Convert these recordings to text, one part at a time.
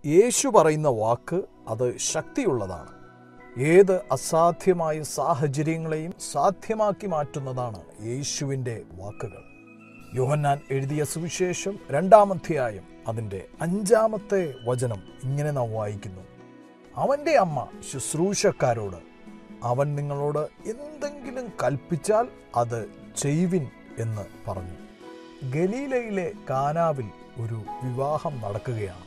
യേശു പറയുന്ന വാക്ക് അത് ശക്തിയുള്ളതാണ് ഏത് അസാധ്യമായ സാഹചര്യങ്ങളെയും സാധ്യമാക്കി മാറ്റുന്നതാണ് യേശുവിൻ്റെ വാക്കുകൾ യോഹന്നാൻ എഴുതിയ സുവിശേഷം രണ്ടാമധ്യായം അതിൻ്റെ അഞ്ചാമത്തെ വചനം ഇങ്ങനെ നാം വായിക്കുന്നു അവൻ്റെ അമ്മ ശുശ്രൂഷക്കാരോട് അവൻ നിങ്ങളോട് എന്തെങ്കിലും കൽപ്പിച്ചാൽ അത് ചെയ്വിൻ എന്ന് പറഞ്ഞു ഗലീലയിലെ കാനാവിൽ ഒരു വിവാഹം നടക്കുകയാണ്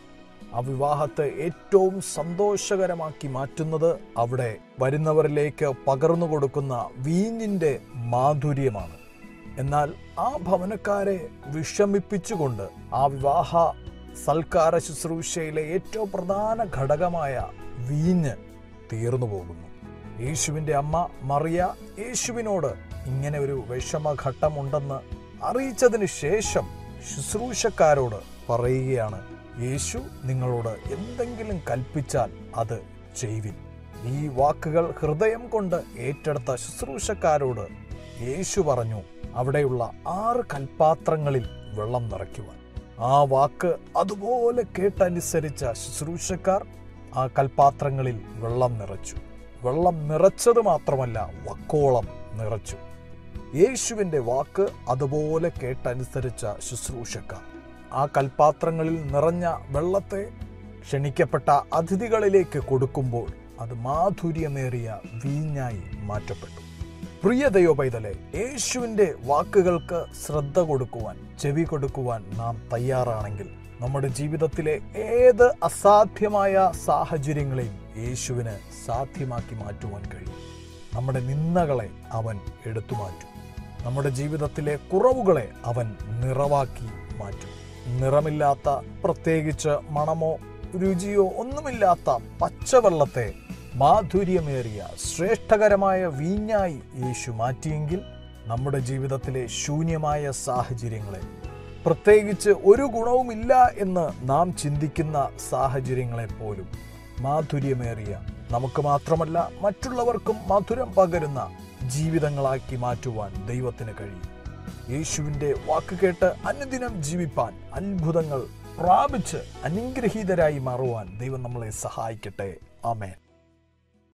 ആ വിവാഹത്തെ ഏറ്റവും സന്തോഷകരമാക്കി മാറ്റുന്നത് അവിടെ വരുന്നവരിലേക്ക് പകർന്നു കൊടുക്കുന്ന വീഞ്ഞിൻ്റെ മാധുര്യമാണ് എന്നാൽ ആ ഭവനക്കാരെ വിഷമിപ്പിച്ചുകൊണ്ട് ആ വിവാഹ സൽക്കാര ശുശ്രൂഷയിലെ ഏറ്റവും പ്രധാന ഘടകമായ വീഞ്ഞ് തീർന്നു പോകുന്നു യേശുവിൻ്റെ അമ്മ മറിയ യേശുവിനോട് ഇങ്ങനെ ഒരു വിഷമഘട്ടമുണ്ടെന്ന് അറിയിച്ചതിന് ശേഷം ശുശ്രൂഷക്കാരോട് പറയുകയാണ് യേശു നിങ്ങളോട് എന്തെങ്കിലും കൽപ്പിച്ചാൽ അത് ചെയ്വിൻ ഈ വാക്കുകൾ ഹൃദയം കൊണ്ട് ഏറ്റെടുത്ത ശുശ്രൂഷക്കാരോട് യേശു പറഞ്ഞു അവിടെയുള്ള ആറ് കൽപാത്രങ്ങളിൽ വെള്ളം നിറയ്ക്കുവാൻ ആ വാക്ക് അതുപോലെ കേട്ടനുസരിച്ച ശുശ്രൂഷക്കാർ ആ കൽപാത്രങ്ങളിൽ വെള്ളം നിറച്ചു വെള്ളം നിറച്ചത് മാത്രമല്ല വക്കോളം നിറച്ചു യേശുവിൻ്റെ വാക്ക് അതുപോലെ കേട്ടനുസരിച്ച ശുശ്രൂഷക്കാർ ആ കൽപാത്രങ്ങളിൽ നിറഞ്ഞ വെള്ളത്തെ ക്ഷണിക്കപ്പെട്ട അതിഥികളിലേക്ക് കൊടുക്കുമ്പോൾ അത് മാധുര്യമേറിയ വീഞ്ഞായി മാറ്റപ്പെട്ടു പ്രിയ ദൈവപൈതലെ യേശുവിൻ്റെ വാക്കുകൾക്ക് ശ്രദ്ധ കൊടുക്കുവാൻ ചെവി കൊടുക്കുവാൻ നാം തയ്യാറാണെങ്കിൽ നമ്മുടെ ജീവിതത്തിലെ ഏത് അസാധ്യമായ സാഹചര്യങ്ങളെയും യേശുവിന് സാധ്യമാക്കി മാറ്റുവാൻ കഴിയും നമ്മുടെ നിന്ദകളെ അവൻ എടുത്തു മാറ്റും നമ്മുടെ ജീവിതത്തിലെ കുറവുകളെ അവൻ നിറവാക്കി മാറ്റും നിറമില്ലാത്ത പ്രത്യേകിച്ച് മണമോ രുചിയോ ഒന്നുമില്ലാത്ത പച്ചവെള്ളത്തെ മാധുര്യമേറിയ ശ്രേഷ്ഠകരമായ വീഞ്ഞായി യേശു മാറ്റിയെങ്കിൽ നമ്മുടെ ജീവിതത്തിലെ ശൂന്യമായ സാഹചര്യങ്ങളെ പ്രത്യേകിച്ച് ഒരു ഗുണവുമില്ല എന്ന് നാം ചിന്തിക്കുന്ന സാഹചര്യങ്ങളെ പോലും മാധുര്യമേറിയ നമുക്ക് മാത്രമല്ല മറ്റുള്ളവർക്കും മധുരം പകരുന്ന ജീവിതങ്ങളാക്കി മാറ്റുവാൻ ദൈവത്തിന് കഴിയും യേശുവിൻ്റെ വാക്ക് കേട്ട് അനുദിനം ജീവിപ്പാൻ അത്ഭുതങ്ങൾ പ്രാപിച്ച് അനുഗ്രഹീതരായി മാറുവാൻ ദൈവം നമ്മളെ സഹായിക്കട്ടെ ആമേൻ